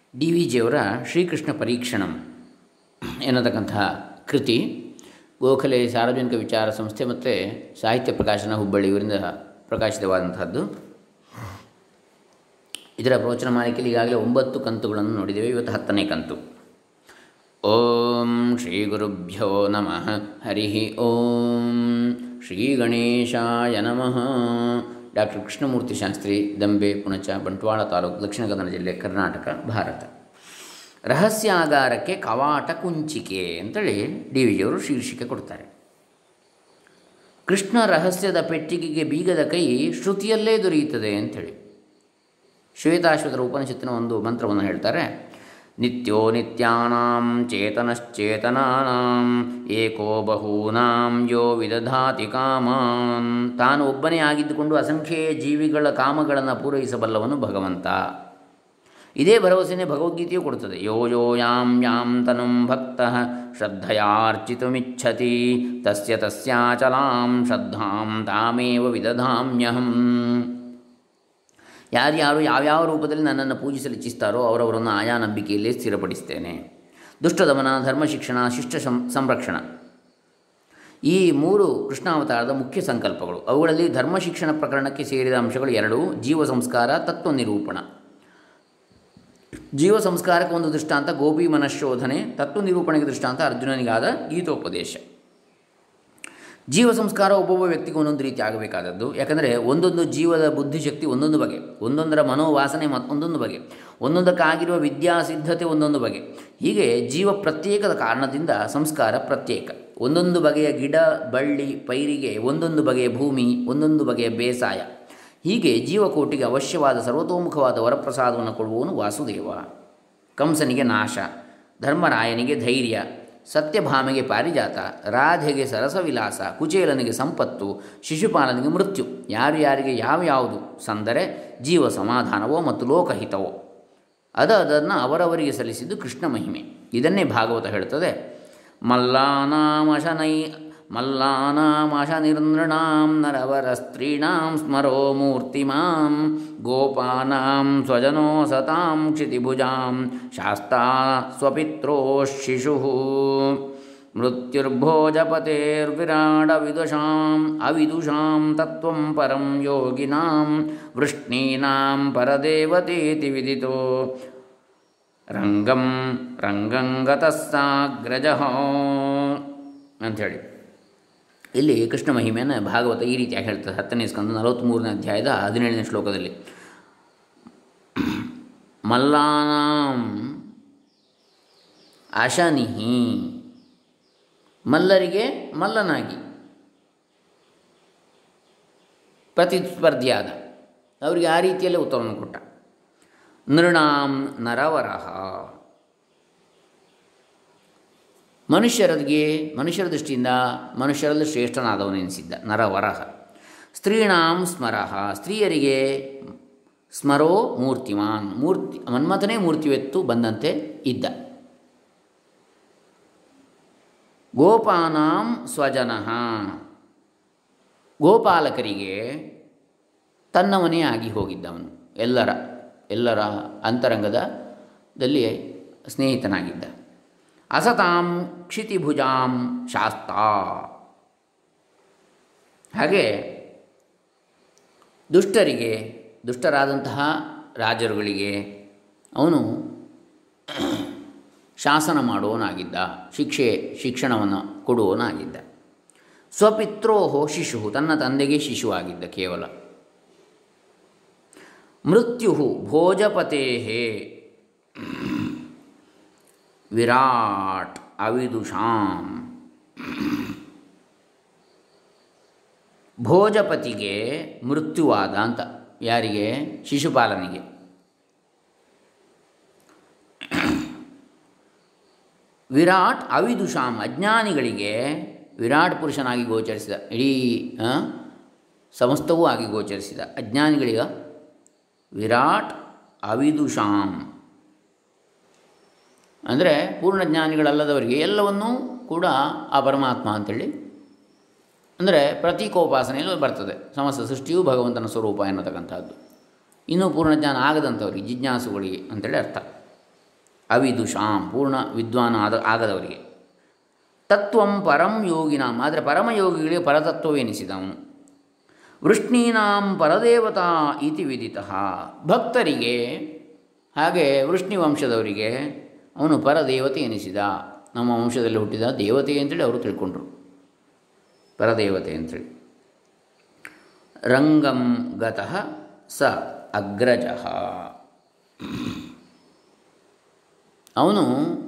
D V ಜಿಯವರ ಶ್ರೀಕೃಷ್ಣ ಪರೀಕ್ಷಣಂ ಎನ್ನತಕ್ಕಂತಹ ಕೃತಿ ಗೋಖಲೆ ಸಾರ್ವಜನಿಕ ವಿಚಾರ ಸಂಸ್ಥೆ ಮತ್ತು ಸಾಹಿತ್ಯ ಪ್ರಕಾಶನ ಹುಬ್ಬಳ್ಳಿ ಇವರಿಂದ ಪ್ರಕಾಶಿತವಾದಂಥದ್ದು ಇದರ ಪ್ರವಚನ ಮಾಲಿಕೆಯಲ್ಲಿ ಈಗಾಗಲೇ ಒಂಬತ್ತು ಕಂತುಗಳನ್ನು ನೋಡಿದ್ದೇವೆ ಇವತ್ತು ಹತ್ತನೇ ಕಂತು ಓಂ ಶ್ರೀ ಗುರುಭ್ಯೋ ನಮಃ ಹರಿ ಓಂ ಶ್ರೀ ಗಣೇಶಾಯ ನಮಃ ಡಾಕ್ಟರ್ ಕೃಷ್ಣಮೂರ್ತಿ ಶಾಸ್ತ್ರಿ ದಂಬೆ ಪುಣಚ ಬಂಟ್ವಾಳ ತಾಲೂಕು ದಕ್ಷಿಣ ಕನ್ನಡ ಜಿಲ್ಲೆ ಕರ್ನಾಟಕ ಭಾರತ ರಹಸ್ಯಾಗಾರಕ್ಕೆ ಕವಾಟ ಕುಂಚಿಕೆ ಅಂತೇಳಿ ಡಿ ವಿ ಜಿಯವರು ಶೀರ್ಷಿಕೆ ಕೊಡ್ತಾರೆ ಕೃಷ್ಣ ರಹಸ್ಯದ ಪೆಟ್ಟಿಗೆಗೆ ಬೀಗದ ಕೈ ಶ್ರುತಿಯಲ್ಲೇ ದೊರೆಯುತ್ತದೆ ಅಂಥೇಳಿ ಶ್ವೇತಾಶ್ವತರ ಉಪನಿಷತ್ತಿನ ಒಂದು ಮಂತ್ರವನ್ನು ಹೇಳ್ತಾರೆ ನಿತ್ಯೋ ನಿತ್ಯಾನಾಂ ಚೇತನಶ್ಚೇತನಾನಾಂ ಏಕೋ ಬಹೂನಾಂ ಯೋ ವಿದಧಾತಿ ಕಾಮಾನ್ ತಾನು ಒಬ್ಬನೇ ಆಗಿದ್ದುಕೊಂಡು ಅಸಂಖ್ಯೇಯ ಜೀವಿಗಳ ಕಾಮಗಳನ್ನು ಪೂರೈಸಬಲ್ಲವನು ಭಗವಂತ ಇದೇ ಭರವಸೆನೇ ಭಗವದ್ಗೀತೆಯು ಕೊಡುತ್ತದೆ ಯೋ ಯೋ ಯಾಂ ಯಾಂ ತನುಂ ಭಕ್ತ ಶ್ರದ್ಧಯಾರ್ಚಿತುಮಿಚ್ಛತಿ ತಸ್ಯ ತಸ್ಯಾಚಲಾಂ ಶ್ರದ್ಧಾಂ ತಾಮೇವ ವಿದಧಾಮ್ಯಹಂ ಯಾರ್ಯಾರು ಯಾವ್ಯಾವ ರೂಪದಲ್ಲಿ ನನ್ನನ್ನು ಪೂಜಿಸಲು ಇಚ್ಛಿಸ್ತಾರೋ ಅವರವರನ್ನು ಆಯಾ ನಂಬಿಕೆಯಲ್ಲೇ ಸ್ಥಿರಪಡಿಸ್ತೇನೆ ದುಷ್ಟದಮನ ಧರ್ಮ ಶಿಕ್ಷಣ ಶಿಷ್ಟ ಸಂ ಸಂರಕ್ಷಣ ಈ ಮೂರು ಕೃಷ್ಣಾವತಾರದ ಮುಖ್ಯ ಸಂಕಲ್ಪಗಳು ಅವುಗಳಲ್ಲಿ ಧರ್ಮ ಶಿಕ್ಷಣ ಪ್ರಕರಣಕ್ಕೆ ಸೇರಿದ ಅಂಶಗಳು ಎರಡು ಜೀವ ಸಂಸ್ಕಾರ ತತ್ವ ನಿರೂಪಣ ಜೀವ ಸಂಸ್ಕಾರಕ್ಕೆ ಒಂದು ದೃಷ್ಟಾಂತ ಗೋಪಿ ಮನಶೋಧನೆ ತತ್ವ ನಿರೂಪಣೆಗೆ ದೃಷ್ಟಾಂತ ಅರ್ಜುನನಿಗಾದ ಗೀತೋಪದೇಶ ಜೀವ ಸಂಸ್ಕಾರ ಒಬ್ಬೊಬ್ಬ ವ್ಯಕ್ತಿಗೆ ಒಂದೊಂದು ರೀತಿ ಆಗಬೇಕಾದದ್ದು ಯಾಕಂದರೆ ಒಂದೊಂದು ಜೀವದ ಬುದ್ಧಿಶಕ್ತಿ ಒಂದೊಂದು ಬಗೆ ಒಂದೊಂದರ ಮನೋವಾಸನೆ ಮತ್ತೊಂದೊಂದು ಬಗೆ ಒಂದೊಂದಕ್ಕಾಗಿರುವ ವಿದ್ಯಾ ಸಿದ್ಧತೆ ಒಂದೊಂದು ಬಗೆ ಹೀಗೆ ಜೀವ ಪ್ರತ್ಯೇಕದ ಕಾರಣದಿಂದ ಸಂಸ್ಕಾರ ಪ್ರತ್ಯೇಕ ಒಂದೊಂದು ಬಗೆಯ ಗಿಡ ಬಳ್ಳಿ ಪೈರಿಗೆ ಒಂದೊಂದು ಬಗೆಯ ಭೂಮಿ ಒಂದೊಂದು ಬಗೆಯ ಬೇಸಾಯ ಹೀಗೆ ಜೀವಕೋಟಿಗೆ ಅವಶ್ಯವಾದ ಸರ್ವತೋಮುಖವಾದ ವರಪ್ರಸಾದವನ್ನು ಕೊಡುವವನು ವಾಸುದೇವ ಕಂಸನಿಗೆ ನಾಶ ಧರ್ಮರಾಯನಿಗೆ ಧೈರ್ಯ ಸತ್ಯಭಾಮೆಗೆ ಪಾರಿಜಾತ ರಾಧೆಗೆ ಸರಸವಿಲಾಸ ಕುಚೇಲನಿಗೆ ಸಂಪತ್ತು ಶಿಶುಪಾಲನಿಗೆ ಮೃತ್ಯು ಯಾರು ಯಾರಿಗೆ ಯಾವ ಯಾವುದು ಸಂದರೆ ಜೀವ ಸಮಾಧಾನವೋ ಮತ್ತು ಲೋಕಹಿತವೋ ಅದ ಅದನ್ನು ಅವರವರಿಗೆ ಸಲ್ಲಿಸಿದ್ದು ಕೃಷ್ಣ ಮಹಿಮೆ ಇದನ್ನೇ ಭಾಗವತ ಹೇಳ್ತದೆ ಮಲ್ಲಾನಾಮಶನೈ ಮಲ್ಲಾನಾಮಶ ನಿರ್ನೃಣಾಂ ನರವರ ಸ್ತ್ರೀಣಾಂ ಸ್ಮರೋ ಮೂರ್ತಿಮಾಂ ಗೋಪಾನಾಂ ಸ್ವಜನೋ ಸತಾಂ ಕ್ಷಿತಿಭುಜಾಂ ಶಾಸ್ತಾ ಸ್ವಪಿತ್ರೋ ಶಿಶು ಮೃತ್ಯುರ್ಭೋಜಪತೇರ್ವಿರಾಡವಿದುಷಾಂ ಅವಿದುಷಾಂ ತತ್ವಂ ಪರಂ ಯೋಗಿನಾಂ ವೃಷ್ಣೀನಾಂ ಪರದೇವತೇತಿ ವಿದಿತೋ ರಂಗಂ ರಂಗಂಗತಸ್ಸಾಗ್ರಜ ಅಂಥೇಳಿ ಇಲ್ಲಿ ಕೃಷ್ಣ ಮಹಿಮೆಯನ್ನು ಭಾಗವತ ಈ ರೀತಿಯಾಗಿ ಹೇಳ್ತದೆ ಹತ್ತನೇ ಸ್ಕಂದ ನಲವತ್ತ್ಮೂರನೇ ಅಧ್ಯಾಯದ ಹದಿನೇಳನೇ ಶ್ಲೋಕದಲ್ಲಿ ಮಲ್ಲಾನಾಂ ಅಶನಿಹಿ ಮಲ್ಲರಿಗೆ ಮಲ್ಲನಾಗಿ ಪ್ರತಿಸ್ಪರ್ಧಿಯಾದ ಅವರಿಗೆ ಆ ರೀತಿಯಲ್ಲೇ ಉತ್ತರವನ್ನು ಕೊಟ್ಟ ನೃಣಾಂ ನರವರಹ ಮನುಷ್ಯರಿಗೆ ಮನುಷ್ಯರ ದೃಷ್ಟಿಯಿಂದ ಮನುಷ್ಯರಲ್ಲಿ ಶ್ರೇಷ್ಠನಾದವನೆನಿಸಿದ್ದ ನರವರಹ ಸ್ತ್ರೀಣಾಂ ಸ್ಮರಹ ಸ್ತ್ರೀಯರಿಗೆ ಸ್ಮರೋ ಮೂರ್ತಿಮಾನ್ ಮೂರ್ತಿ ಮನ್ಮಥನೇ ಮೂರ್ತಿವೆತ್ತು ಬಂದಂತೆ ಇದ್ದ ಗೋಪಾನಾಂ ಸ್ವಜನಃ ಗೋಪಾಲಕರಿಗೆ ತನ್ನವನೇ ಆಗಿ ಹೋಗಿದ್ದವನು ಎಲ್ಲರ ಎಲ್ಲರ ಅಂತರಂಗದಲ್ಲಿ ಸ್ನೇಹಿತನಾಗಿದ್ದ ಅಸತಾಂ ಕ್ಷಿತಿಭುಜಾಂ ಶಾಸ್ತಾ ಹಾಗೆ ದುಷ್ಟರಿಗೆ ದುಷ್ಟರಾದಂತಹ ರಾಜರುಗಳಿಗೆ ಅವನು ಶಾಸನ ಮಾಡುವವನಾಗಿದ್ದ ಶಿಕ್ಷೆ ಶಿಕ್ಷಣವನ್ನು ಕೊಡುವವನಾಗಿದ್ದ ಸ್ವಪಿತ್ರೋಹೋ ಶಿಶು ತನ್ನ ತಂದೆಗೆ ಶಿಶುವಾಗಿದ್ದ ಕೇವಲ ಮೃತ್ಯು ಭೋಜಪತೇ ವಿರಾಟ್ ಅವಿದುಷಾಂ ಭೋಜಪತಿಗೆ ಮೃತ್ಯುವಾದ ಅಂತ ಯಾರಿಗೆ ಶಿಶುಪಾಲನಿಗೆ ವಿರಾಟ್ ಅವಿದುಷಾಂ ಅಜ್ಞಾನಿಗಳಿಗೆ ವಿರಾಟ್ ಪುರುಷನಾಗಿ ಗೋಚರಿಸಿದ ಇಡೀ ಸಮಸ್ತವೂ ಆಗಿ ಗೋಚರಿಸಿದ ಅಜ್ಞಾನಿಗಳಿಗ ವಿರಾಟ್ ಅವಿದುಷಾಂ ಅಂದರೆ ಪೂರ್ಣ ಜ್ಞಾನಿಗಳಲ್ಲದವರಿಗೆ ಎಲ್ಲವನ್ನೂ ಕೂಡ ಆ ಪರಮಾತ್ಮ ಅಂತೇಳಿ ಅಂದರೆ ಪ್ರತೀಕೋಪಾಸನೆಯಲ್ಲಿ ಬರ್ತದೆ ಸಮಸ್ತ ಸೃಷ್ಟಿಯೂ ಭಗವಂತನ ಸ್ವರೂಪ ಎನ್ನತಕ್ಕಂಥದ್ದು ಇನ್ನೂ ಪೂರ್ಣ ಜ್ಞಾನ ಆಗದಂಥವ್ರಿಗೆ ಜಿಜ್ಞಾಸುಗಳಿಗೆ ಅಂತೇಳಿ ಅರ್ಥ ಅವಿದುಷಾಂ ಪೂರ್ಣ ವಿದ್ವಾನ ಆದ ಆಗದವರಿಗೆ ತತ್ವಂ ಪರಂ ಯೋಗಿನಾಂ ಆದರೆ ಪರಮಯೋಗಿಗಳಿಗೆ ಪರತತ್ವವೆನಿಸಿದ ಅವನು ವೃಷ್ಣೀನಾಂ ಪರದೇವತಾ ಇತಿ ವಿದಿತ ಭಕ್ತರಿಗೆ ಹಾಗೆ ವೃಷ್ಣಿ ವಂಶದವರಿಗೆ ಅವನು ಪರದೇವತೆ ಎನಿಸಿದ ನಮ್ಮ ವಂಶದಲ್ಲಿ ಹುಟ್ಟಿದ ದೇವತೆ ಅಂತೇಳಿ ಅವರು ತಿಳ್ಕೊಂಡ್ರು ಪರದೇವತೆ ಅಂತೇಳಿ ರಂಗಂ ಗತಃ ಸ ಅಗ್ರಜ ಅವನು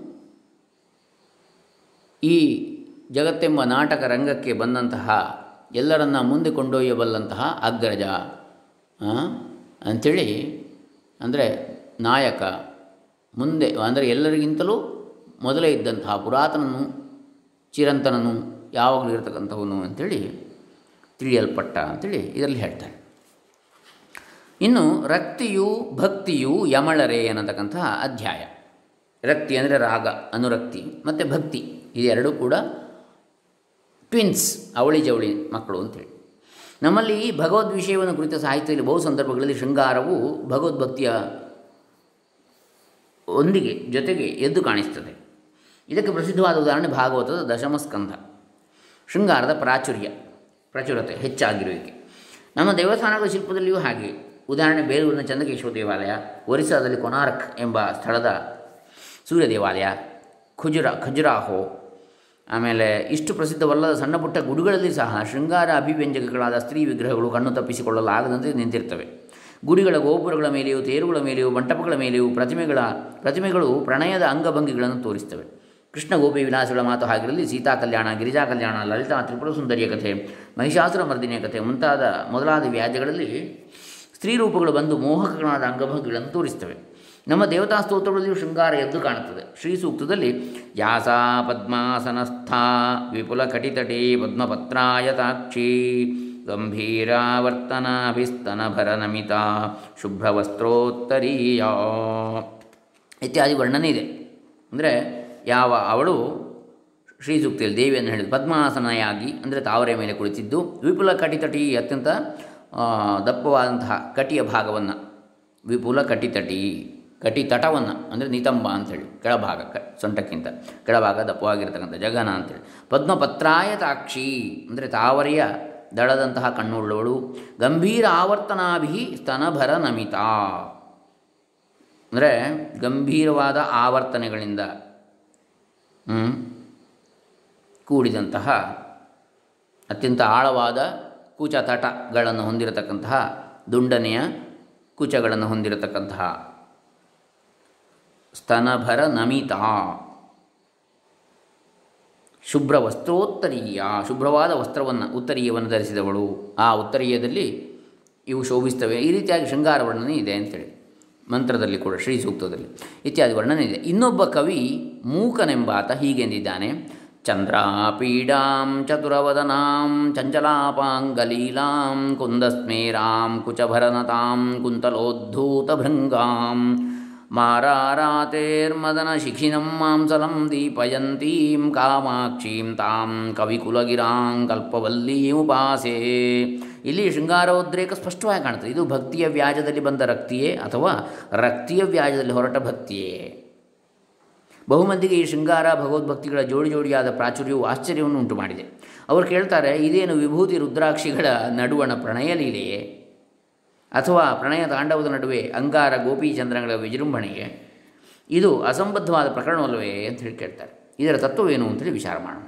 ಈ ಜಗತ್ತೆಂಬ ನಾಟಕ ರಂಗಕ್ಕೆ ಬಂದಂತಹ ಎಲ್ಲರನ್ನ ಮುಂದೆ ಕೊಂಡೊಯ್ಯಬಲ್ಲಂತಹ ಅಗ್ರಜ ಆ, ಅಂಥೇಳಿ ಅಂದರೆ ನಾಯಕ ಮುಂದೆ ಅಂದರೆ ಎಲ್ಲರಿಗಿಂತಲೂ ಮೊದಲೇ ಇದ್ದಂತಹ ಪುರಾತನನು ಚಿರಂತನನು ಯಾವಾಗಲೂ ಇರತಕ್ಕಂಥವನು ಅಂಥೇಳಿ ತಿಳಿಯಲ್ಪಟ್ಟ ಅಂಥೇಳಿ ಇದರಲ್ಲಿ ಹೇಳ್ತಾರೆ ಇನ್ನು ರಕ್ತಿಯು ಭಕ್ತಿಯು ಯಮಳರೆ ಅನ್ನತಕ್ಕಂತಹ ಅಧ್ಯಾಯ ರಕ್ತಿ ಅಂದರೆ ರಾಗ ಅನುರಕ್ತಿ ಮತ್ತು ಭಕ್ತಿ ಇದೆರಡೂ ಕೂಡ ಟ್ವಿನ್ಸ್ ಅವಳಿ ಜವಳಿ ಮಕ್ಕಳು ಅಂತೇಳಿ ನಮ್ಮಲ್ಲಿ ಭಗವದ್ ವಿಷಯವನ್ನು ಕುರಿತ ಸಾಹಿತ್ಯದಲ್ಲಿ ಬಹು ಸಂದರ್ಭಗಳಲ್ಲಿ ಶೃಂಗಾರವು ಭಗವದ್ಭಕ್ತಿಯ ಒಂದಿಗೆ ಜೊತೆಗೆ ಎದ್ದು ಕಾಣಿಸ್ತದೆ ಇದಕ್ಕೆ ಪ್ರಸಿದ್ಧವಾದ ಉದಾಹರಣೆ ಭಾಗವತದ ದಶಮಸ್ಕಂಧ ಶೃಂಗಾರದ ಪ್ರಾಚುರ್ಯ ಪ್ರಚುರತೆ ಹೆಚ್ಚಾಗಿರುವಿಕೆ ನಮ್ಮ ದೇವಸ್ಥಾನಗಳ ಶಿಲ್ಪದಲ್ಲಿಯೂ ಹಾಗೆ ಉದಾಹರಣೆ ಬೇಲೂರಿನ ಚಂದ್ರಕೇಶ್ವರ ದೇವಾಲಯ ಒರಿಸ್ಸಾದಲ್ಲಿ ಕೊನಾರ್ಕ್ ಎಂಬ ಸ್ಥಳದ ಸೂರ್ಯ ದೇವಾಲಯ ಖುಜುರ ಖಜುರಾಹೋ ಆಮೇಲೆ ಇಷ್ಟು ಪ್ರಸಿದ್ಧವಲ್ಲದ ಸಣ್ಣ ಪುಟ್ಟ ಗುಡಿಗಳಲ್ಲಿ ಸಹ ಶೃಂಗಾರ ಅಭಿವ್ಯಂಜಕಗಳಾದ ಸ್ತ್ರೀ ವಿಗ್ರಹಗಳು ಕಣ್ಣು ತಪ್ಪಿಸಿಕೊಳ್ಳಲಾಗದಂತೆ ನಿಂತಿರ್ತವೆ ಗುಡಿಗಳ ಗೋಪುರಗಳ ಮೇಲೆಯೂ ತೇರುಗಳ ಮೇಲೆಯೂ ಮಂಟಪಗಳ ಮೇಲೆಯೂ ಪ್ರತಿಮೆಗಳ ಪ್ರತಿಮೆಗಳು ಪ್ರಣಯದ ಅಂಗಭಂಗಿಗಳನ್ನು ತೋರಿಸ್ತವೆ ಕೃಷ್ಣ ಗೋಪಿ ವಿಲಾಸಗಳ ಮಾತು ಹಾಗಿರಲಿ ಸೀತಾ ಕಲ್ಯಾಣ ಗಿರಿಜಾ ಕಲ್ಯಾಣ ಲಲಿತಾ ತ್ರಿಪುರ ಸುಂದರಿಯ ಕಥೆ ಮಹಿಷಾಸುರ ಮರ್ದಿನಿಯ ಕಥೆ ಮುಂತಾದ ಮೊದಲಾದ ವ್ಯಾಜ್ಯಗಳಲ್ಲಿ ಸ್ತ್ರೀ ರೂಪಗಳು ಬಂದು ಮೋಹಕಗಳಾದ ಅಂಗಭಂಗಿಗಳನ್ನು ತೋರಿಸ್ತವೆ ನಮ್ಮ ದೇವತಾ ಸ್ತೋತ್ರಗಳಲ್ಲಿಯೂ ಶೃಂಗಾರ ಎದ್ದು ಕಾಣುತ್ತದೆ ಶ್ರೀ ಸೂಕ್ತದಲ್ಲಿ ಯಾಸಾ ಪದ್ಮಾಸನಸ್ಥಾ ವಿಪುಲ ಕಟಿತಟೇ ಪದ್ಮಪತ್ರಾಯತಾಕ್ಷಿ ಗಂಭೀರಾವರ್ತನಾಭಿಸ್ತನಭರ ನಮಿತಾ ಶುಭ್ರವಸ್ತ್ರೋತ್ತರೀಯ ಇತ್ಯಾದಿ ವರ್ಣನೆ ಇದೆ ಅಂದರೆ ಯಾವ ಅವಳು ಶ್ರೀ ಸೂಕ್ತಿಯಲ್ಲಿ ದೇವಿಯನ್ನು ಹೇಳಿದ ಪದ್ಮಾಸನೆಯಾಗಿ ಅಂದರೆ ತಾವರೆ ಮೇಲೆ ಕುಳಿತಿದ್ದು ವಿಪುಲ ಕಟಿತಟಿ ಅತ್ಯಂತ ಆ, ದಪ್ಪವಾದಂತಹ ಕಟಿಯ ಭಾಗವನ್ನು ವಿಪುಲ ಕಟಿತಟಿ ಕಟಿ ತಟವನ್ನು ಅಂದರೆ ನಿತಂಬ ಅಂಥೇಳಿ ಕೆಳಭಾಗ ಕ ಸೊಂಟಕ್ಕಿಂತ ಕೆಳಭಾಗ ದಪ್ಪವಾಗಿರ್ತಕ್ಕಂಥ ಜಗನ ಅಂಥೇಳಿ ಪದ್ಮಪತ್ರಾಯತಾಕ್ಷಿ ಅಂದರೆ ತಾವರೆಯ ದಳದಂತಹ ಕಣ್ಣುಳ್ಳವಳು ಗಂಭೀರ ಆವರ್ತನಾಭಿ ಸ್ತನಭರ ನಮಿತಾ ಅಂದರೆ ಗಂಭೀರವಾದ ಆವರ್ತನೆಗಳಿಂದ ಹ್ಮ್, ಕೂಡಿದಂತಹ ಅತ್ಯಂತ ಆಳವಾದ ಕುಚ ತಟಗಳನ್ನು ಹೊಂದಿರತಕ್ಕಂತಹ ದುಂಡನೆಯ ಕುಚಗಳನ್ನು ಹೊಂದಿರತಕ್ಕಂತಹ ಸ್ತನಭರ ನಮಿತ ಶುಭ್ರ ವಸ್ತ್ರೋತ್ತರೀಯ ಶುಭ್ರವಾದ ವಸ್ತ್ರವನ್ನು ಉತ್ತರೀಯವನ್ನು ಧರಿಸಿದವಳು ಆ ಉತ್ತರೀಯದಲ್ಲಿ ಇವು ಶೋಭಿಸ್ತವೆ ಈ ರೀತಿಯಾಗಿ ಶೃಂಗಾರ ವರ್ಣನೆ ಇದೆ ಅಂತೇಳಿ ಮಂತ್ರದಲ್ಲಿ ಕೂಡ ಶ್ರೀ ಸೂಕ್ತದಲ್ಲಿ ಇತ್ಯಾದಿ ವರ್ಣನೆ ಇದೆ ಇನ್ನೊಬ್ಬ ಕವಿ ಮೂಕನೆಂಬಾತ ಹೀಗೆಂದಿದ್ದಾನೆ ಚಂದ್ರಾಪೀಡಾಂ ಚತುರವದನಾಂ ಚಂಚಲಾಪಾಂಗಲೀಲಾಂ ಕುಂದಸ್ಮೇರಾಂ ಕುಚಭರನತಾಂ ಕುಂತಲೋದ್ಧೂತಭೃಂಗಾಂ ಮಾರಾರಾತೇರ್ಮದನಶಿಖಿನಂ ಮಾಂಸಲಂ ದೀಪಯಂತೀಂ ಕಾಮಾಕ್ಷೀಂ ತಾಂ ಕವಿಕುಲಗಿರಾಂ ಕಲ್ಪವಲ್ಲೀಮುಪಾಸೆ ಇಲ್ಲಿ ಶೃಂಗಾರೋದ್ರೇಕ ಸ್ಪಷ್ಟವಾಗಿ ಕಾಣ್ತದೆ ಇದು ಭಕ್ತಿಯ ವ್ಯಾಜದಲ್ಲಿ ಬಂದ ರಕ್ತಿಯೇ ಅಥವಾ ರಕ್ತಿಯ ವ್ಯಾಜದಲ್ಲಿ ಹೊರಟ ಭಕ್ತಿಯೇ ಬಹುಮಂದಿಗೆ ಈ ಶೃಂಗಾರ ಭಗವದ್ಭಕ್ತಿಗಳ ಜೋಡಿ ಜೋಡಿಯಾದ ಪ್ರಾಚುರ್ಯವು ಆಶ್ಚರ್ಯವನ್ನು ಉಂಟು ಮಾಡಿದೆ ಅವರು ಕೇಳ್ತಾರೆ ಇದೇನು ವಿಭೂತಿ ರುದ್ರಾಕ್ಷಿಗಳ ನಡುವಣ ಪ್ರಣಯ ಲೀಲೆಯೇ ಅಥವಾ ಪ್ರಣಯ ತಾಂಡವದ ನಡುವೆ ಅಂಗಾರ ಗೋಪೀಚಂದ್ರಗಳ ವಿಜೃಂಭಣೆಯೇ ಇದು ಅಸಂಬದ್ಧವಾದ ಪ್ರಕರಣವಲ್ಲವೇ ಅಂತ ಹೇಳಿ ಕೇಳ್ತಾರೆ ಇದರ ತತ್ವವೇನು ಅಂತೇಳಿ ವಿಚಾರ ಮಾಡೋಣ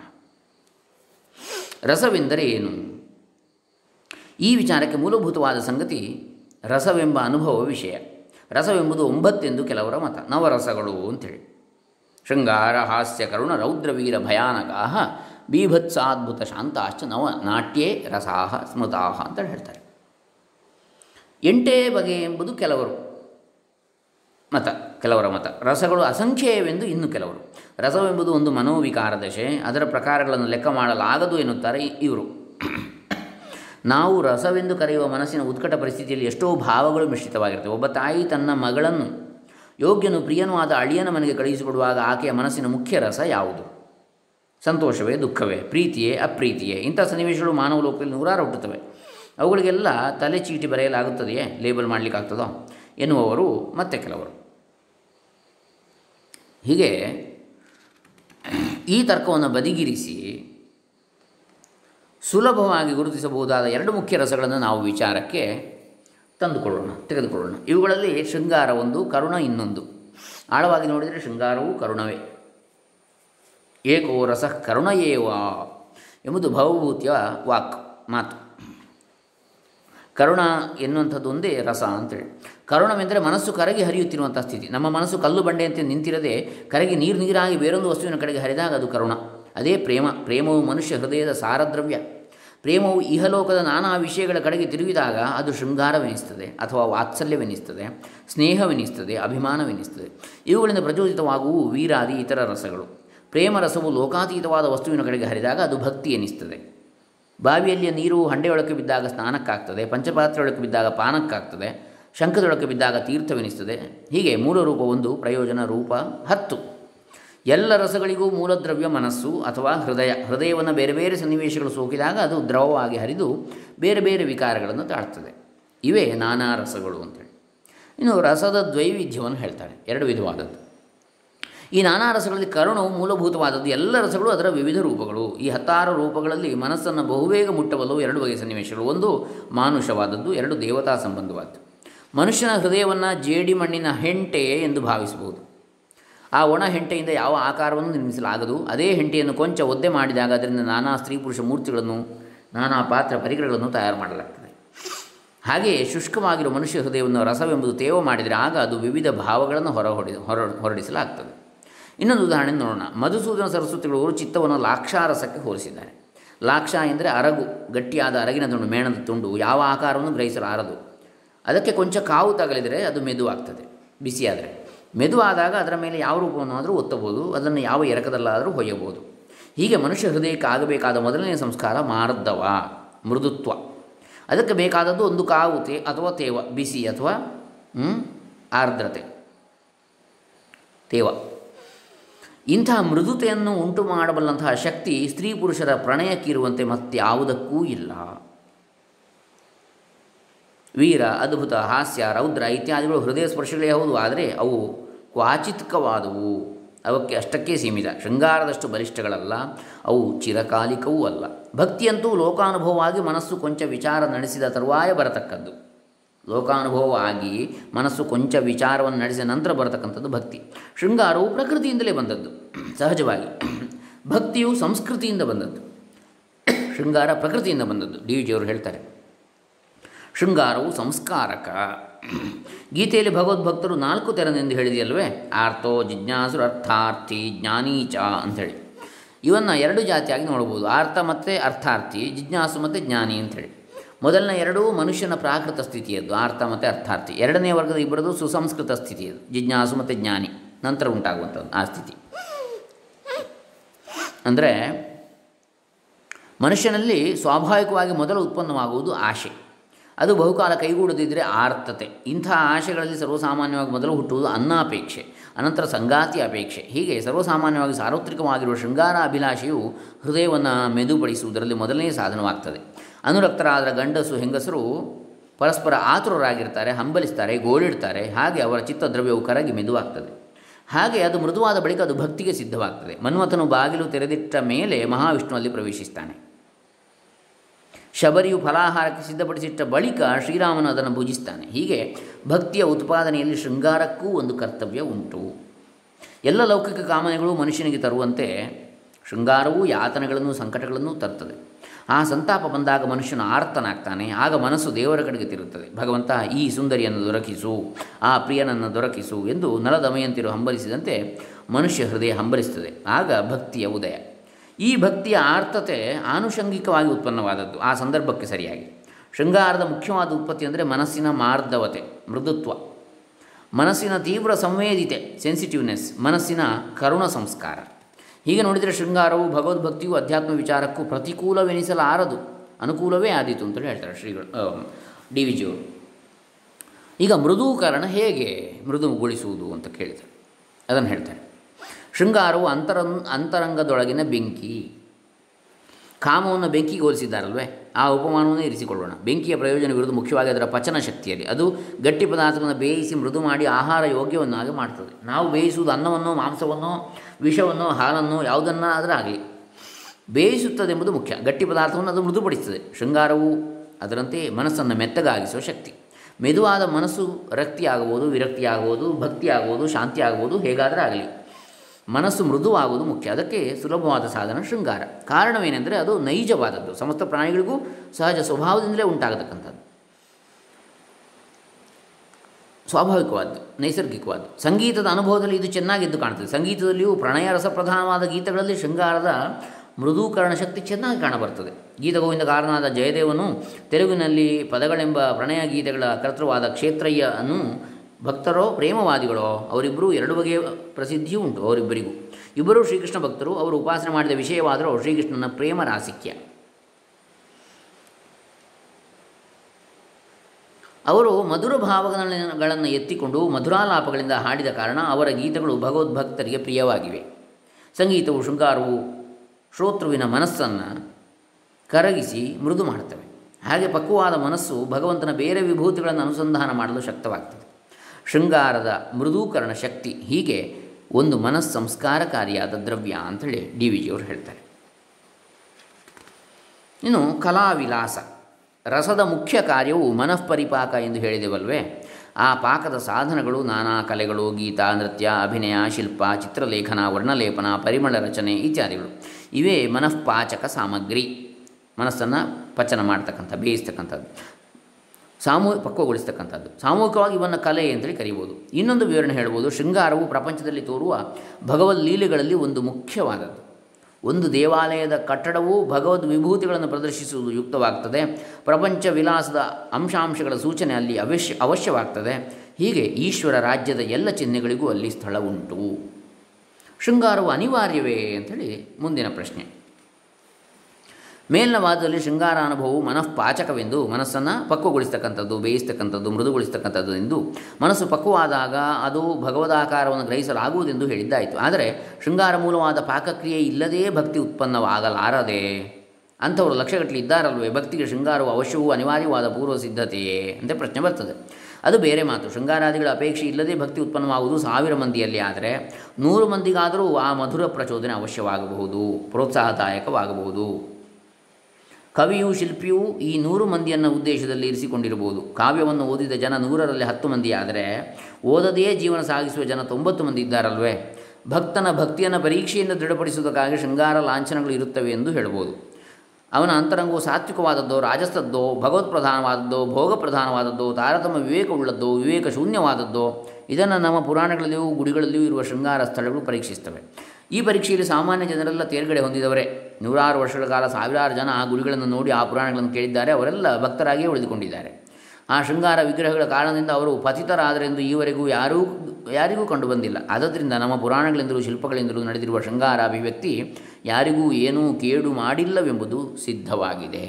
ರಸವೆಂದರೆ ಏನು ಈ ವಿಚಾರಕ್ಕೆ ಮೂಲಭೂತವಾದ ಸಂಗತಿ ರಸವೆಂಬ ಅನುಭವ ವಿಷಯ ರಸವೆಂಬುದು ಒಂಬತ್ತೆಂದು ಕೆಲವರ ಮತ ನವರಸಗಳು ಅಂಥೇಳಿ ಶೃಂಗಾರ ಹಾಸ್ಯ ಕರುಣ ರೌದ್ರವೀರ ಭಯಾನಕಾ ಬೀಭತ್ಸಾದ್ಭುತ ಶಾಂತಾಶ್ಚ ನವ ನಾಟ್ಯೇ ರಸಾಹ ಸ್ಮೃತಾಹ ಅಂತ ಹೇಳ್ತಾರೆ ಎಂಟೇ ಬಗೆ ಎಂಬುದು ಕೆಲವರು ಮತ ಕೆಲವರ ಮತ ರಸಗಳು ಅಸಂಖ್ಯೇಯವೆಂದು ಇನ್ನು ಕೆಲವರು ರಸವೆಂಬುದು ಒಂದು ಮನೋವಿಕಾರ ದಶೆ ಅದರ ಪ್ರಕಾರಗಳನ್ನು ಲೆಕ್ಕ ಮಾಡಲಾಗದು ಎನ್ನುತ್ತಾರೆ ಇವರು ನಾವು ರಸವೆಂದು ಕರೆಯುವ ಮನಸ್ಸಿನ ಉತ್ಕಟ ಪರಿಸ್ಥಿತಿಯಲ್ಲಿ ಎಷ್ಟೋ ಭಾವಗಳು ಮಿಶ್ರಿತವಾಗಿರ್ತವೆ ಒಬ್ಬ ತಾಯಿ ತನ್ನ ಮಗಳನ್ನು ಯೋಗ್ಯನು ಪ್ರಿಯನೂ ಆದ ಅಳಿಯನ ಮನೆಗೆ ಕಳುಹಿಸಿಕೊಡುವಾಗ ಆಕೆಯ ಮನಸ್ಸಿನ ಮುಖ್ಯ ರಸ ಯಾವುದು ಸಂತೋಷವೇ ದುಃಖವೇ ಪ್ರೀತಿಯೇ ಅಪ್ರೀತಿಯೇ ಇಂಥ ಸನ್ನಿವೇಶಗಳು ಮಾನವ ಲೋಕದಲ್ಲಿ ನೂರಾರು ಹುಟ್ಟುತ್ತವೆ ಅವುಗಳಿಗೆಲ್ಲ ತಲೆ ಚೀಟಿ ಬರೆಯಲಾಗುತ್ತದೆಯೇ ಲೇಬಲ್ ಮಾಡಲಿಕ್ಕಾಗ್ತದೋ ಎನ್ನುವವರು ಮತ್ತೆ ಕೆಲವರು ಹೀಗೆ ಈ ತರ್ಕವನ್ನು ಬದಿಗಿರಿಸಿ ಸುಲಭವಾಗಿ ಗುರುತಿಸಬಹುದಾದ ಎರಡು ಮುಖ್ಯ ರಸಗಳನ್ನು ನಾವು ವಿಚಾರಕ್ಕೆ ತಂದುಕೊಳ್ಳೋಣ ತೆಗೆದುಕೊಳ್ಳೋಣ ಇವುಗಳಲ್ಲಿ ಶೃಂಗಾರ ಒಂದು ಕರುಣ ಇನ್ನೊಂದು ಆಳವಾಗಿ ನೋಡಿದರೆ ಶೃಂಗಾರವು ಕರುಣವೇ ಏಕೋ ರಸ ಕರುಣಯೇವ ಎಂಬುದು ಭವಭೂತಿಯ ವಾಕ್ ಮಾತು ಕರುಣ ಎನ್ನುವಂಥದ್ದು ಒಂದೇ ರಸ ಅಂತೇಳಿ ಕರುಣವೆಂದರೆ ಮನಸ್ಸು ಕರಗಿ ಹರಿಯುತ್ತಿರುವಂಥ ಸ್ಥಿತಿ ನಮ್ಮ ಮನಸ್ಸು ಕಲ್ಲು ಬಂಡೆಯಂತೆ ನಿಂತಿರದೆ ಕರಗಿ ನೀರು ನೀರಾಗಿ ಬೇರೊಂದು ವಸ್ತುವಿನ ಕಡೆಗೆ ಹರಿದಾಗ ಅದು ಕರುಣ ಅದೇ ಪ್ರೇಮ ಪ್ರೇಮವು ಮನುಷ್ಯ ಹೃದಯದ ಸಾರದ್ರವ್ಯ ಪ್ರೇಮವು ಇಹಲೋಕದ ನಾನಾ ವಿಷಯಗಳ ಕಡೆಗೆ ತಿರುಗಿದಾಗ ಅದು ಶೃಂಗಾರವೆನಿಸ್ತದೆ ಅಥವಾ ವಾತ್ಸಲ್ಯವೆನಿಸ್ತದೆ ಸ್ನೇಹವೆನಿಸ್ತದೆ ಅಭಿಮಾನವೆನಿಸ್ತದೆ ಇವುಗಳಿಂದ ಪ್ರಚೋದಿತವಾಗುವು ವೀರಾದಿ ಇತರ ರಸಗಳು ಪ್ರೇಮ ರಸವು ಲೋಕಾತೀತವಾದ ವಸ್ತುವಿನ ಕಡೆಗೆ ಹರಿದಾಗ ಅದು ಭಕ್ತಿ ಎನಿಸ್ತದೆ ಬಾವಿಯಲ್ಲಿಯ ನೀರು ಹಂಡೆಯೊಳಕ್ಕೆ ಬಿದ್ದಾಗ ಸ್ನಾನಕ್ಕಾಗ್ತದೆ ಪಂಚಪಾತ್ರೆಯೊಳಕ್ಕೆ ಬಿದ್ದಾಗ ಪಾನಕ್ಕಾಗ್ತದೆ ಶಂಖದೊಳಕ್ಕೆ ಬಿದ್ದಾಗ ತೀರ್ಥವೆನಿಸ್ತದೆ ಹೀಗೆ ಮೂಲ ರೂಪ ಒಂದು ಪ್ರಯೋಜನ ರೂಪ ಹತ್ತು ಎಲ್ಲ ರಸಗಳಿಗೂ ಮೂಲದ್ರವ್ಯ ಮನಸ್ಸು ಅಥವಾ ಹೃದಯ ಹೃದಯವನ್ನು ಬೇರೆ ಬೇರೆ ಸನ್ನಿವೇಶಗಳು ಸೋಕಿದಾಗ ಅದು ದ್ರವವಾಗಿ ಹರಿದು ಬೇರೆ ಬೇರೆ ವಿಕಾರಗಳನ್ನು ತಾಳ್ತದೆ ಇವೇ ನಾನಾ ರಸಗಳು ಅಂತೇಳಿ ಇನ್ನು ರಸದ ದ್ವೈವಿಧ್ಯವನ್ನು ಹೇಳ್ತಾರೆ ಎರಡು ವಿಧವಾದದ್ದು ಈ ನಾನಾ ರಸಗಳಲ್ಲಿ ಕರುಣವು ಮೂಲಭೂತವಾದದ್ದು ಎಲ್ಲ ರಸಗಳು ಅದರ ವಿವಿಧ ರೂಪಗಳು ಈ ಹತ್ತಾರು ರೂಪಗಳಲ್ಲಿ ಮನಸ್ಸನ್ನು ಬಹುಬೇಗ ಮುಟ್ಟಬಲ್ಲವು ಎರಡು ಬಗೆಯ ಸನ್ನಿವೇಶಗಳು ಒಂದು ಮಾನುಷವಾದದ್ದು ಎರಡು ದೇವತಾ ಸಂಬಂಧವಾದ್ದು ಮನುಷ್ಯನ ಹೃದಯವನ್ನು ಜೇಡಿ ಮಣ್ಣಿನ ಹೆಂಟೆ ಎಂದು ಭಾವಿಸಬಹುದು ಆ ಒಣ ಹೆಂಟೆಯಿಂದ ಯಾವ ಆಕಾರವನ್ನು ನಿರ್ಮಿಸಲಾಗದು ಅದೇ ಹೆಂಟೆಯನ್ನು ಕೊಂಚ ಒದ್ದೆ ಮಾಡಿದಾಗ ಅದರಿಂದ ನಾನಾ ಸ್ತ್ರೀ ಪುರುಷ ಮೂರ್ತಿಗಳನ್ನು ನಾನಾ ಪಾತ್ರ ಪರಿಕರಗಳನ್ನು ತಯಾರು ಮಾಡಲಾಗ್ತದೆ ಹಾಗೆಯೇ ಶುಷ್ಕವಾಗಿರುವ ಮನುಷ್ಯ ಹೃದಯವನ್ನು ರಸವೆಂಬುದು ತೇವ ಮಾಡಿದರೆ ಆಗ ಅದು ವಿವಿಧ ಭಾವಗಳನ್ನು ಹೊರ ಹೊಡಿ ಹೊರ ಹೊರಡಿಸಲಾಗ್ತದೆ ಇನ್ನೊಂದು ಉದಾಹರಣೆ ನೋಡೋಣ ಮಧುಸೂದನ ಸರಸ್ವತಿಗಳು ಚಿತ್ತವನ್ನು ಲಾಕ್ಷಾರಸಕ್ಕೆ ಹೋಲಿಸಿದ್ದಾರೆ ಲಾಕ್ಷ ಎಂದರೆ ಅರಗು ಗಟ್ಟಿಯಾದ ಅರಗಿನ ತುಂಡು ಮೇಣದ ತುಂಡು ಯಾವ ಆಕಾರವನ್ನು ಗ್ರಹಿಸಲಾರದು ಅದಕ್ಕೆ ಕೊಂಚ ಕಾವು ತಗಲಿದರೆ ಅದು ಮೆದುವಾಗ್ತದೆ ಬಿಸಿಯಾದರೆ ಮೆದುವಾದಾಗ ಅದರ ಮೇಲೆ ಯಾವ ರೂಪವನ್ನಾದರೂ ಒತ್ತಬಹುದು ಅದನ್ನು ಯಾವ ಎರಕದಲ್ಲಾದರೂ ಹೊಯ್ಯಬಹುದು ಹೀಗೆ ಮನುಷ್ಯ ಹೃದಯಕ್ಕೆ ಆಗಬೇಕಾದ ಮೊದಲನೇ ಸಂಸ್ಕಾರ ಮಾರ್ಧವ ಮೃದುತ್ವ ಅದಕ್ಕೆ ಬೇಕಾದದ್ದು ಒಂದು ಕಾವು ತೇ ಅಥವಾ ತೇವ ಬಿಸಿ ಅಥವಾ ಆರ್ದ್ರತೆ ತೇವ ಇಂತಹ ಮೃದುತೆಯನ್ನು ಉಂಟು ಮಾಡಬಲ್ಲಂತಹ ಶಕ್ತಿ ಸ್ತ್ರೀ ಪುರುಷರ ಪ್ರಣಯಕ್ಕಿರುವಂತೆ ಮತ್ಯಾವುದಕ್ಕೂ ಇಲ್ಲ ವೀರ ಅದ್ಭುತ ಹಾಸ್ಯ ರೌದ್ರ ಇತ್ಯಾದಿಗಳು ಹೃದಯ ಸ್ಪರ್ಶಗಳೇ ಹೌದು ಆದರೆ ಅವು ಕ್ವಾಚಿತ್ಕವಾದವು ಅವಕ್ಕೆ ಅಷ್ಟಕ್ಕೆ ಸೀಮಿತ ಶೃಂಗಾರದಷ್ಟು ಬಲಿಷ್ಠಗಳಲ್ಲ ಅವು ಚಿರಕಾಲಿಕವೂ ಅಲ್ಲ ಭಕ್ತಿಯಂತೂ ಲೋಕಾನುಭವವಾಗಿ ಮನಸ್ಸು ಕೊಂಚ ವಿಚಾರ ನಡೆಸಿದ ತರುವಾಯ ಬರತಕ್ಕದ್ದು ಲೋಕಾನುಭವ ಆಗಿ ಮನಸ್ಸು ಕೊಂಚ ವಿಚಾರವನ್ನು ನಡೆಸಿದ ನಂತರ ಬರತಕ್ಕಂಥದ್ದು ಭಕ್ತಿ ಶೃಂಗಾರವು ಪ್ರಕೃತಿಯಿಂದಲೇ ಬಂದದ್ದು ಸಹಜವಾಗಿ ಭಕ್ತಿಯು ಸಂಸ್ಕೃತಿಯಿಂದ ಬಂದದ್ದು ಶೃಂಗಾರ ಪ್ರಕೃತಿಯಿಂದ ಬಂದದ್ದು ಡಿ ವಿ ಜಿಯವರು ಹೇಳ್ತಾರೆ ಶೃಂಗಾರವು ಸಂಸ್ಕಾರಕ ಗೀತೆಯಲ್ಲಿ ಭಗವದ್ಭಕ್ತರು ನಾಲ್ಕು ತೆರನೆಂದು ಹೇಳಿದೆಯಲ್ವೇ ಆರ್ತೋ ಜಿಜ್ಞಾಸುರ ಅರ್ಥಾರ್ಥಿ ಜ್ಞಾನೀಚ ಅಂಥೇಳಿ ಇವನ್ನು ಎರಡು ಜಾತಿಯಾಗಿ ನೋಡ್ಬೋದು ಆರ್ಥ ಮತ್ತು ಅರ್ಥಾರ್ಥಿ ಜಿಜ್ಞಾಸು ಮತ್ತು ಜ್ಞಾನಿ ಅಂಥೇಳಿ ಮೊದಲನ ಎರಡೂ ಮನುಷ್ಯನ ಪ್ರಾಕೃತ ಸ್ಥಿತಿಯದ್ದು ಆರ್ಥ ಮತ್ತು ಅರ್ಥಾರ್ಥಿ ಎರಡನೇ ವರ್ಗದ ಇಬ್ಬರದು ಸುಸಂಸ್ಕೃತ ಸ್ಥಿತಿಯದು ಜಿಜ್ಞಾಸು ಮತ್ತು ಜ್ಞಾನಿ ನಂತರ ಉಂಟಾಗುವಂಥದ್ದು ಆ ಸ್ಥಿತಿ ಅಂದರೆ ಮನುಷ್ಯನಲ್ಲಿ ಸ್ವಾಭಾವಿಕವಾಗಿ ಮೊದಲು ಉತ್ಪನ್ನವಾಗುವುದು ಆಶೆ ಅದು ಬಹುಕಾಲ ಕೈಗೂಡದಿದ್ದರೆ ಆರ್ತತೆ ಇಂಥ ಆಶೆಗಳಲ್ಲಿ ಸರ್ವಸಾಮಾನ್ಯವಾಗಿ ಮೊದಲು ಹುಟ್ಟುವುದು ಅನ್ನಾಪೇಕ್ಷೆ ಅನಂತರ ಸಂಗಾತಿ ಅಪೇಕ್ಷೆ ಹೀಗೆ ಸರ್ವಸಾಮಾನ್ಯವಾಗಿ ಸಾರ್ವತ್ರಿಕವಾಗಿರುವ ಶೃಂಗಾರ ಅಭಿಲಾಷೆಯು ಹೃದಯವನ್ನು ಮೆದುಪಡಿಸುವುದರಲ್ಲಿ ಮೊದಲನೇ ಸಾಧನವಾಗ್ತದೆ ಅನುರಕ್ತರಾದ ಗಂಡಸು ಹೆಂಗಸರು ಪರಸ್ಪರ ಆತುರರಾಗಿರ್ತಾರೆ ಹಂಬಲಿಸ್ತಾರೆ ಗೋಳಿಡ್ತಾರೆ ಹಾಗೆ ಅವರ ಚಿತ್ತದ್ರವ್ಯವು ಕರಗಿ ಮೆದುವಾಗ್ತದೆ ಹಾಗೆ ಅದು ಮೃದುವಾದ ಬಳಿಕ ಅದು ಭಕ್ತಿಗೆ ಸಿದ್ಧವಾಗ್ತದೆ ಮನ್ಮಥನು ಬಾಗಿಲು ತೆರೆದಿಟ್ಟ ಮೇಲೆ ಮಹಾವಿಷ್ಣುವಲ್ಲಿ ಪ್ರವೇಶಿಸ್ತಾನೆ ಶಬರಿಯು ಫಲಾಹಾರಕ್ಕೆ ಸಿದ್ಧಪಡಿಸಿಟ್ಟ ಬಳಿಕ ಶ್ರೀರಾಮನು ಅದನ್ನು ಭುಜಿಸ್ತಾನೆ ಹೀಗೆ ಭಕ್ತಿಯ ಉತ್ಪಾದನೆಯಲ್ಲಿ ಶೃಂಗಾರಕ್ಕೂ ಒಂದು ಕರ್ತವ್ಯ ಉಂಟು ಎಲ್ಲ ಲೌಕಿಕ ಕಾಮನೆಗಳು ಮನುಷ್ಯನಿಗೆ ತರುವಂತೆ ಶೃಂಗಾರವು ಯಾತನೆಗಳನ್ನು ಸಂಕಟಗಳನ್ನು ತರ್ತದೆ ಆ ಸಂತಾಪ ಬಂದಾಗ ಮನುಷ್ಯನು ಆರ್ತನಾಗ್ತಾನೆ ಆಗ ಮನಸ್ಸು ದೇವರ ಕಡೆಗೆ ತಿರುತ್ತದೆ ಭಗವಂತ ಈ ಸುಂದರಿಯನ್ನು ದೊರಕಿಸು ಆ ಪ್ರಿಯನನ್ನು ದೊರಕಿಸು ಎಂದು ನಲದಮಯಂತಿರು ಹಂಬಲಿಸಿದಂತೆ ಮನುಷ್ಯ ಹೃದಯ ಹಂಬಲಿಸ್ತದೆ ಆಗ ಭಕ್ತಿಯ ಉದಯ ಈ ಭಕ್ತಿಯ ಆರ್ತತೆ ಆನುಷಂಗಿಕವಾಗಿ ಉತ್ಪನ್ನವಾದದ್ದು ಆ ಸಂದರ್ಭಕ್ಕೆ ಸರಿಯಾಗಿ ಶೃಂಗಾರದ ಮುಖ್ಯವಾದ ಉತ್ಪತ್ತಿ ಅಂದರೆ ಮನಸ್ಸಿನ ಮಾರ್ಧವತೆ ಮೃದುತ್ವ ಮನಸ್ಸಿನ ತೀವ್ರ ಸಂವೇದಿತೆ ಸೆನ್ಸಿಟಿವ್ನೆಸ್ ಮನಸ್ಸಿನ ಕರುಣ ಸಂಸ್ಕಾರ ಹೀಗೆ ನೋಡಿದರೆ ಶೃಂಗಾರವು ಭಗವದ್ಭಕ್ತಿಯು ಅಧ್ಯಾತ್ಮ ವಿಚಾರಕ್ಕೂ ಪ್ರತಿಕೂಲವೆನಿಸಲಾರದು ಅನುಕೂಲವೇ ಆದೀತು ಅಂತೇಳಿ ಹೇಳ್ತಾರೆ ಶ್ರೀಗಳು ಡಿ ವಿ ಜಿಯವರು ಈಗ ಮೃದೂಕರಣ ಹೇಗೆ ಮೃದುಗೊಳಿಸುವುದು ಅಂತ ಕೇಳಿದರು ಅದನ್ನು ಹೇಳ್ತಾರೆ ಶೃಂಗಾರವು ಅಂತರ ಅಂತರಂಗದೊಳಗಿನ ಬೆಂಕಿ ಕಾಮವನ್ನು ಬೆಂಕಿಗೆ ಹೋಲಿಸಿದ್ದಾರಲ್ವೇ ಆ ಉಪಮಾನವನ್ನು ಇರಿಸಿಕೊಳ್ಳೋಣ ಬೆಂಕಿಯ ಪ್ರಯೋಜನವಿರುವುದು ಮುಖ್ಯವಾಗಿ ಅದರ ಪಚನ ಶಕ್ತಿಯಲ್ಲಿ ಅದು ಗಟ್ಟಿ ಪದಾರ್ಥವನ್ನು ಬೇಯಿಸಿ ಮೃದು ಮಾಡಿ ಆಹಾರ ಯೋಗ್ಯವನ್ನಾಗಿ ಮಾಡ್ತದೆ ನಾವು ಬೇಯಿಸುವುದು ಅನ್ನವನ್ನು ಮಾಂಸವನ್ನು ವಿಷವನ್ನು ಹಾಲನ್ನು ಯಾವುದನ್ನಾದರೂ ಆಗಲಿ ಬೇಯಿಸುತ್ತದೆಂಬುದು ಮುಖ್ಯ ಗಟ್ಟಿ ಪದಾರ್ಥವನ್ನು ಅದು ಮೃದುಪಡಿಸ್ತದೆ ಶೃಂಗಾರವು ಅದರಂತೆ ಮನಸ್ಸನ್ನು ಮೆತ್ತಗಾಗಿಸುವ ಶಕ್ತಿ ಮೆದುವಾದ ಮನಸ್ಸು ರಕ್ತಿ ಆಗಬಹುದು ವಿರಕ್ತಿ ಆಗಬಹುದು ಭಕ್ತಿ ಆಗಬಹುದು ಶಾಂತಿ ಆಗಬಹುದು ಹೇಗಾದರೂ ಆಗಲಿ ಮನಸ್ಸು ಮೃದುವಾಗುವುದು ಮುಖ್ಯ ಅದಕ್ಕೆ ಸುಲಭವಾದ ಸಾಧನ ಶೃಂಗಾರ ಕಾರಣವೇನೆಂದರೆ ಅದು ನೈಜವಾದದ್ದು ಸಮಸ್ತ ಪ್ರಾಣಿಗಳಿಗೂ ಸಹಜ ಸ್ವಭಾವದಿಂದಲೇ ಉಂಟಾಗತಕ್ಕಂಥದ್ದು ಸ್ವಾಭಾವಿಕವಾದ್ದು ನೈಸರ್ಗಿಕವಾದ್ದು ಸಂಗೀತದ ಅನುಭವದಲ್ಲಿ ಇದು ಚೆನ್ನಾಗಿದ್ದು ಕಾಣ್ತದೆ ಸಂಗೀತದಲ್ಲಿಯೂ ಪ್ರಣಯ ರಸಪ್ರಧಾನವಾದ ಗೀತೆಗಳಲ್ಲಿ ಶೃಂಗಾರದ ಮೃದೂಕರಣ ಶಕ್ತಿ ಚೆನ್ನಾಗಿ ಕಾಣಬರ್ತದೆ ಗೀತಗೋವಿಂದ ಕಾರಣನಾದ ಜಯದೇವನು ತೆಲುಗಿನಲ್ಲಿ ಪದಗಳೆಂಬ ಪ್ರಣಯ ಗೀತೆಗಳ ಕರ್ತೃವಾದ ಕ್ಷೇತ್ರಯ್ಯನು ಭಕ್ತರೋ ಪ್ರೇಮವಾದಿಗಳೋ ಅವರಿಬ್ಬರು ಎರಡು ಬಗೆಯ ಪ್ರಸಿದ್ಧಿಯೂ ಉಂಟು ಅವರಿಬ್ಬರಿಗೂ ಇಬ್ಬರೂ ಶ್ರೀಕೃಷ್ಣ ಭಕ್ತರು ಅವರು ಉಪಾಸನೆ ಮಾಡಿದ ವಿಷಯವಾದರೂ ಶ್ರೀಕೃಷ್ಣನ ಪ್ರೇಮ ರಾಸಿಕ್ಯ ಅವರು ಮಧುರ ಭಾವಗಳನ್ನು ಎತ್ತಿಕೊಂಡು ಮಧುರಾಲಾಪಗಳಿಂದ ಹಾಡಿದ ಕಾರಣ ಅವರ ಗೀತೆಗಳು ಭಗವದ್ಭಕ್ತರಿಗೆ ಪ್ರಿಯವಾಗಿವೆ ಸಂಗೀತವು ಶೃಂಗಾರವು ಶ್ರೋತೃವಿನ ಮನಸ್ಸನ್ನು ಕರಗಿಸಿ ಮೃದು ಮಾಡುತ್ತವೆ ಹಾಗೆ ಪಕ್ವವಾದ ಮನಸ್ಸು ಭಗವಂತನ ಬೇರೆ ವಿಭೂತಿಗಳನ್ನು ಅನುಸಂಧಾನ ಮಾಡಲು ಶಕ್ತವಾಗ್ತದೆ ಶೃಂಗಾರದ ಮೃದೂಕರಣ ಶಕ್ತಿ ಹೀಗೆ ಒಂದು ಮನಸ್ಸಂಸ್ಕಾರಕಾರಿಯಾದ ದ್ರವ್ಯ ಅಂಥೇಳಿ ಡಿ ವಿ ಜಿಯವರು ಹೇಳ್ತಾರೆ ಇನ್ನು ಕಲಾವಿಲಾಸ ರಸದ ಮುಖ್ಯ ಕಾರ್ಯವು ಮನಃಪರಿಪಾಕ ಎಂದು ಹೇಳಿದೆವಲ್ವೇ ಆ ಪಾಕದ ಸಾಧನಗಳು ನಾನಾ ಕಲೆಗಳು ಗೀತ ನೃತ್ಯ ಅಭಿನಯ ಶಿಲ್ಪ ಚಿತ್ರಲೇಖನ ವರ್ಣಲೇಪನ ಪರಿಮಳ ರಚನೆ ಇತ್ಯಾದಿಗಳು ಇವೇ ಮನಃಪಾಚಕ ಸಾಮಗ್ರಿ ಮನಸ್ಸನ್ನು ಪಚನ ಮಾಡ್ತಕ್ಕಂಥ ಬೇಯಿಸ್ತಕ್ಕಂಥದ್ದು ಸಾಮೂಹಿಕ ಪಕ್ವಗೊಳಿಸ್ತಕ್ಕಂಥದ್ದು ಸಾಮೂಹಿಕವಾಗಿ ಇವನ್ನು ಕಲೆ ಅಂತೇಳಿ ಕರೀಬೋದು ಇನ್ನೊಂದು ವಿವರಣೆ ಹೇಳ್ಬೋದು ಶೃಂಗಾರವು ಪ್ರಪಂಚದಲ್ಲಿ ತೋರುವ ಭಗವದ್ ಲೀಲೆಗಳಲ್ಲಿ ಒಂದು ಮುಖ್ಯವಾದದ್ದು ಒಂದು ದೇವಾಲಯದ ಕಟ್ಟಡವು ಭಗವದ್ ವಿಭೂತಿಗಳನ್ನು ಪ್ರದರ್ಶಿಸುವುದು ಯುಕ್ತವಾಗ್ತದೆ ಪ್ರಪಂಚ ವಿಲಾಸದ ಅಂಶಾಂಶಗಳ ಸೂಚನೆ ಅಲ್ಲಿ ಅವಶ್ಯ ಅವಶ್ಯವಾಗ್ತದೆ ಹೀಗೆ ಈಶ್ವರ ರಾಜ್ಯದ ಎಲ್ಲ ಚಿಹ್ನೆಗಳಿಗೂ ಅಲ್ಲಿ ಸ್ಥಳ ಉಂಟು ಶೃಂಗಾರವು ಅನಿವಾರ್ಯವೇ ಅಂಥೇಳಿ ಮುಂದಿನ ಪ್ರಶ್ನೆ ಮೇಲಿನ ವಾದದಲ್ಲಿ ಶೃಂಗಾರ ಅನುಭವವು ಮನಃಪಾಚಕವೆಂದು ಮನಸ್ಸನ್ನು ಪಕ್ವಗೊಳಿಸ್ತಕ್ಕಂಥದ್ದು ಬೇಯಿಸ್ತಕ್ಕಂಥದ್ದು ಮೃದುಗೊಳಿಸ್ತಕ್ಕಂಥದ್ದು ಎಂದು ಮನಸ್ಸು ಪಕ್ವವಾದಾಗ ಅದು ಭಗವದಾಕಾರವನ್ನು ಗ್ರಹಿಸಲಾಗುವುದೆಂದು ಹೇಳಿದ್ದಾಯಿತು ಆದರೆ ಶೃಂಗಾರ ಮೂಲವಾದ ಪಾಕಕ್ರಿಯೆ ಇಲ್ಲದೇ ಭಕ್ತಿ ಉತ್ಪನ್ನವಾಗಲಾರದೆ ಅಂಥವರು ಲಕ್ಷಗಟ್ಟಲೆ ಇದ್ದಾರಲ್ವೇ ಭಕ್ತಿಗೆ ಶೃಂಗಾರವು ಅವಶ್ಯವೂ ಅನಿವಾರ್ಯವಾದ ಪೂರ್ವ ಸಿದ್ಧತೆಯೇ ಅಂತ ಪ್ರಶ್ನೆ ಬರ್ತದೆ ಅದು ಬೇರೆ ಮಾತು ಶೃಂಗಾರಾದಿಗಳ ಅಪೇಕ್ಷೆ ಇಲ್ಲದೆ ಭಕ್ತಿ ಉತ್ಪನ್ನವಾಗುವುದು ಸಾವಿರ ಮಂದಿಯಲ್ಲಿ ಆದರೆ ನೂರು ಮಂದಿಗಾದರೂ ಆ ಮಧುರ ಪ್ರಚೋದನೆ ಅವಶ್ಯವಾಗಬಹುದು ಪ್ರೋತ್ಸಾಹದಾಯಕವಾಗಬಹುದು ಕವಿಯು ಶಿಲ್ಪಿಯೂ ಈ ನೂರು ಮಂದಿಯನ್ನು ಉದ್ದೇಶದಲ್ಲಿ ಇರಿಸಿಕೊಂಡಿರಬಹುದು ಕಾವ್ಯವನ್ನು ಓದಿದ ಜನ ನೂರರಲ್ಲಿ ಹತ್ತು ಮಂದಿ ಆದರೆ ಓದದೇ ಜೀವನ ಸಾಗಿಸುವ ಜನ ತೊಂಬತ್ತು ಮಂದಿ ಇದ್ದಾರಲ್ವೇ ಭಕ್ತನ ಭಕ್ತಿಯನ್ನು ಪರೀಕ್ಷೆಯಿಂದ ದೃಢಪಡಿಸುವುದಕ್ಕಾಗಿ ಶೃಂಗಾರ ಲಾಂಛನಗಳು ಇರುತ್ತವೆ ಎಂದು ಹೇಳ್ಬೋದು ಅವನ ಅಂತರಂಗವು ಸಾತ್ವಿಕವಾದದ್ದೋ ರಾಜಸದ್ದೋ ಭಗವತ್ಪ್ರಧಾನವಾದದ್ದೋ ಭೋಗ ಪ್ರಧಾನವಾದದ್ದೋ ತಾರತಮ್ಯ ವಿವೇಕವುಳ್ಳದ್ದೋ ವಿವೇಕ ಶೂನ್ಯವಾದದ್ದೋ ಇದನ್ನು ನಮ್ಮ ಪುರಾಣಗಳಲ್ಲಿಯೂ ಗುಡಿಗಳಲ್ಲಿಯೂ ಇರುವ ಶೃಂಗಾರ ಸ್ಥಳಗಳು ಪರೀಕ್ಷಿಸ್ತವೆ ಈ ಪರೀಕ್ಷೆಯಲ್ಲಿ ಸಾಮಾನ್ಯ ಜನರೆಲ್ಲ ತೇರ್ಗಡೆ ಹೊಂದಿದವರೇ ನೂರಾರು ವರ್ಷಗಳ ಕಾಲ ಸಾವಿರಾರು ಜನ ಆ ಗುಡಿಗಳನ್ನು ನೋಡಿ ಆ ಪುರಾಣಗಳನ್ನು ಕೇಳಿದ್ದಾರೆ ಅವರೆಲ್ಲ ಭಕ್ತರಾಗಿಯೇ ಉಳಿದುಕೊಂಡಿದ್ದಾರೆ ಆ ಶೃಂಗಾರ ವಿಗ್ರಹಗಳ ಕಾರಣದಿಂದ ಅವರು ಪತಿತರಾದರೆಂದು ಈವರೆಗೂ ಯಾರೂ ಯಾರಿಗೂ ಕಂಡುಬಂದಿಲ್ಲ ಆದ್ದರಿಂದ ನಮ್ಮ ಪುರಾಣಗಳಿಂದಲೂ ಶಿಲ್ಪಗಳಿಂದಲೂ ನಡೆದಿರುವ ಶೃಂಗಾರ ಅಭಿವ್ಯಕ್ತಿ ಯಾರಿಗೂ ಏನೂ ಕೇಡು ಮಾಡಿಲ್ಲವೆಂಬುದು ಸಿದ್ಧವಾಗಿದೆ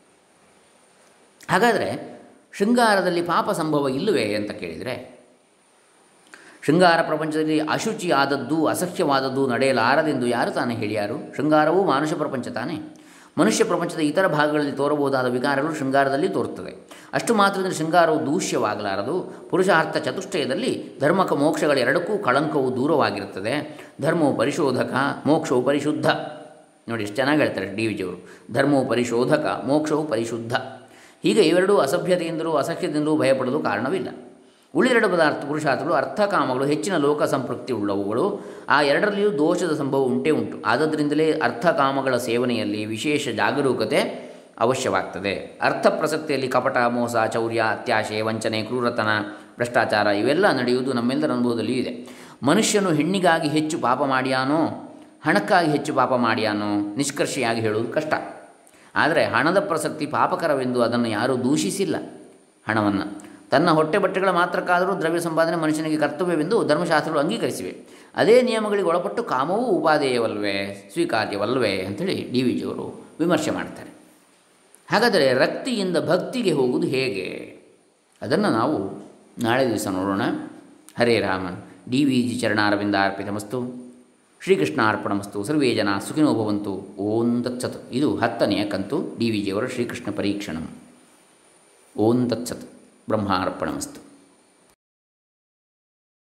ಹಾಗಾದರೆ ಶೃಂಗಾರದಲ್ಲಿ ಪಾಪ ಸಂಭವ ಇಲ್ಲವೇ ಅಂತ ಕೇಳಿದರೆ ಶೃಂಗಾರ ಪ್ರಪಂಚದಲ್ಲಿ ಅಶುಚಿ ಆದದ್ದು ಅಸಹ್ಯವಾದದ್ದು ನಡೆಯಲಾರದೆಂದು ಯಾರು ತಾನೇ ಹೇಳಿಯಾರು ಶೃಂಗಾರವೂ ಮಾನುಷ ಪ್ರಪಂಚ ತಾನೇ ಮನುಷ್ಯ ಪ್ರಪಂಚದ ಇತರ ಭಾಗಗಳಲ್ಲಿ ತೋರಬಹುದಾದ ವಿಕಾರಗಳು ಶೃಂಗಾರದಲ್ಲಿ ತೋರುತ್ತದೆ ಅಷ್ಟು ಮಾತ್ರದಲ್ಲಿ ಶೃಂಗಾರವು ದೂಷ್ಯವಾಗಲಾರದು ಪುರುಷಾರ್ಥ ಚತುಷ್ಟಯದಲ್ಲಿ ಧರ್ಮಕ ಮೋಕ್ಷಗಳೆರಡಕ್ಕೂ ಕಳಂಕವು ದೂರವಾಗಿರುತ್ತದೆ ಧರ್ಮವು ಪರಿಶೋಧಕ ಮೋಕ್ಷವು ಪರಿಶುದ್ಧ ನೋಡಿ ಎಷ್ಟು ಚೆನ್ನಾಗಿ ಹೇಳ್ತಾರೆ ಡಿ ವಿಜಿಯವರು ಧರ್ಮವು ಪರಿಶೋಧಕ ಮೋಕ್ಷವು ಪರಿಶುದ್ಧ ಹೀಗೆ ಇವೆರಡೂ ಅಸಭ್ಯತೆಯಿಂದಲೂ ಅಸಹ್ಯದಿಂದಲೂ ಭಯಪಡಲು ಕಾರಣವಿಲ್ಲ ಉಳಿದೆರಡು ಪದಾರ್ಥ ಪುರುಷಾರ್ಥಗಳು ಅರ್ಥಕಾಮಗಳು ಹೆಚ್ಚಿನ ಲೋಕ ಸಂಪೃಕ್ತಿ ಉಳ್ಳವುಗಳು ಆ ಎರಡರಲ್ಲಿಯೂ ದೋಷದ ಸಂಭವ ಉಂಟೇ ಉಂಟು ಆದ್ದರಿಂದಲೇ ಅರ್ಥಕಾಮಗಳ ಸೇವನೆಯಲ್ಲಿ ವಿಶೇಷ ಜಾಗರೂಕತೆ ಅವಶ್ಯವಾಗ್ತದೆ ಅರ್ಥ ಪ್ರಸಕ್ತಿಯಲ್ಲಿ ಕಪಟ ಮೋಸ ಚೌರ್ಯ ಅತ್ಯಾಶೆ ವಂಚನೆ ಕ್ರೂರತನ ಭ್ರಷ್ಟಾಚಾರ ಇವೆಲ್ಲ ನಡೆಯುವುದು ನಮ್ಮೆಲ್ಲರ ಅನುಭವದಲ್ಲಿ ಇದೆ ಮನುಷ್ಯನು ಹೆಣ್ಣಿಗಾಗಿ ಹೆಚ್ಚು ಪಾಪ ಮಾಡಿಯಾನೋ ಹಣಕ್ಕಾಗಿ ಹೆಚ್ಚು ಪಾಪ ಮಾಡಿಯಾನೋ ನಿಷ್ಕರ್ಷೆಯಾಗಿ ಹೇಳುವುದು ಕಷ್ಟ ಆದರೆ ಹಣದ ಪ್ರಸಕ್ತಿ ಪಾಪಕರವೆಂದು ಅದನ್ನು ಯಾರೂ ದೂಷಿಸಿಲ್ಲ ಹಣವನ್ನು ತನ್ನ ಹೊಟ್ಟೆ ಬಟ್ಟೆಗಳ ಮಾತ್ರಕ್ಕಾದರೂ ದ್ರವ್ಯ ಸಂಪಾದನೆ ಮನುಷ್ಯನಿಗೆ ಕರ್ತವ್ಯವೆಂದು ಧರ್ಮಶಾಸ್ತ್ರಗಳು ಅಂಗೀಕರಿಸಿವೆ ಅದೇ ನಿಯಮಗಳಿಗೆ ಒಳಪಟ್ಟು ಕಾಮವೂ ಉಪಾದೇಯವಲ್ವೇ ಸ್ವೀಕಾರ್ಯವಲ್ವೇ ಅಂಥೇಳಿ ಡಿ ವಿ ಜಿಯವರು ವಿಮರ್ಶೆ ಮಾಡ್ತಾರೆ ಹಾಗಾದರೆ ರಕ್ತಿಯಿಂದ ಭಕ್ತಿಗೆ ಹೋಗುವುದು ಹೇಗೆ ಅದನ್ನು ನಾವು ನಾಳೆ ದಿವಸ ನೋಡೋಣ ಹರೇ ರಾಮನ್ ಡಿ ವಿ ಜಿ ಚರಣಾರವಿಂದ ಅರ್ಪಿತಮಸ್ತು ಶ್ರೀಕೃಷ್ಣ ಅರ್ಪಣಮಸ್ತು ಸರ್ವೇ ಜನ ಸುಖಿನೋ ಭವಂತು ಓಂ ತತ್ಸತ್ ಇದು ಹತ್ತನೆಯ ಕಂತು ಡಿ ವಿ ಜಿಯವರ ಶ್ರೀಕೃಷ್ಣ ಪರೀಕ್ಷಣಂ ಓಂ ತತ್ಸತ್ ಬ್ರಹ್ಮಾರ್ಪಣಮಸ್ತು